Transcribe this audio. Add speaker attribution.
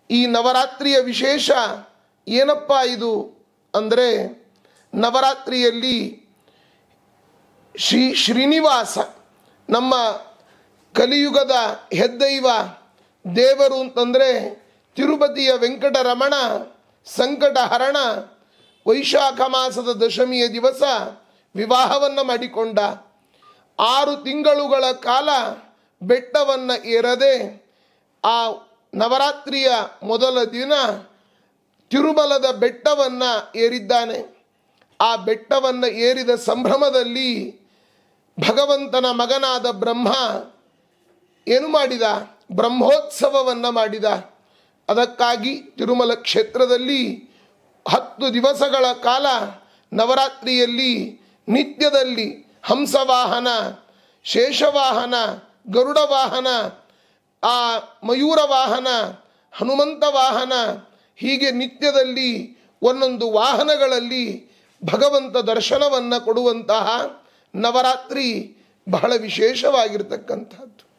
Speaker 1: ಈ ನವರಾತ್ರಿಯ ವಿಶೇಷ ಏನಪ್ಪ ಇದು ಅಂದರೆ ನವರಾತ್ರಿಯಲ್ಲಿ ಶ್ರೀ ಶ್ರೀನಿವಾಸ ನಮ್ಮ ಕಲಿಯುಗದ ಹೆದ್ದೈವ ದೇವರು ಅಂತಂದರೆ ತಿರುಪತಿಯ ವೆಂಕಟರಮಣ ಸಂಕಟ ಹರಣ ವೈಶಾಖ ಮಾಸದ ದಶಮಿಯ ದಿವಸ ವಿವಾಹವನ್ನು ಮಾಡಿಕೊಂಡ ಆರು ತಿಂಗಳುಗಳ ಕಾಲ ಬೆಟ್ಟವನ್ನು ಏರದೆ ಆ ನವರಾತ್ರಿಯ ಮೊದಲ ದಿನ ತಿರುಮಲದ ಬೆಟ್ಟವನ್ನು ಏರಿದ್ದಾನೆ ಆ ಬೆಟ್ಟವನ್ನು ಏರಿದ ಸಂಭ್ರಮದಲ್ಲಿ ಭಗವಂತನ ಮಗನಾದ ಬ್ರಹ್ಮ ಏನು ಮಾಡಿದ ಬ್ರಹ್ಮೋತ್ಸವವನ್ನು ಮಾಡಿದ ಅದಕ್ಕಾಗಿ ತಿರುಮಲ ಕ್ಷೇತ್ರದಲ್ಲಿ ಹತ್ತು ದಿವಸಗಳ ಕಾಲ ನವರಾತ್ರಿಯಲ್ಲಿ ನಿತ್ಯದಲ್ಲಿ ಹಂಸವಾಹನ ಶೇಷವಾಹನ ಗರುಡ ವಾಹನ ಆ ಮಯೂರ ವಾಹನ ಹನುಮಂತ ವಾಹನ ಹೀಗೆ ನಿತ್ಯದಲ್ಲಿ ಒಂದೊಂದು ವಾಹನಗಳಲ್ಲಿ ಭಗವಂತ ದರ್ಶನವನ್ನು ಕೊಡುವಂತಹ ನವರಾತ್ರಿ ಬಹಳ ವಿಶೇಷವಾಗಿರ್ತಕ್ಕಂಥದ್ದು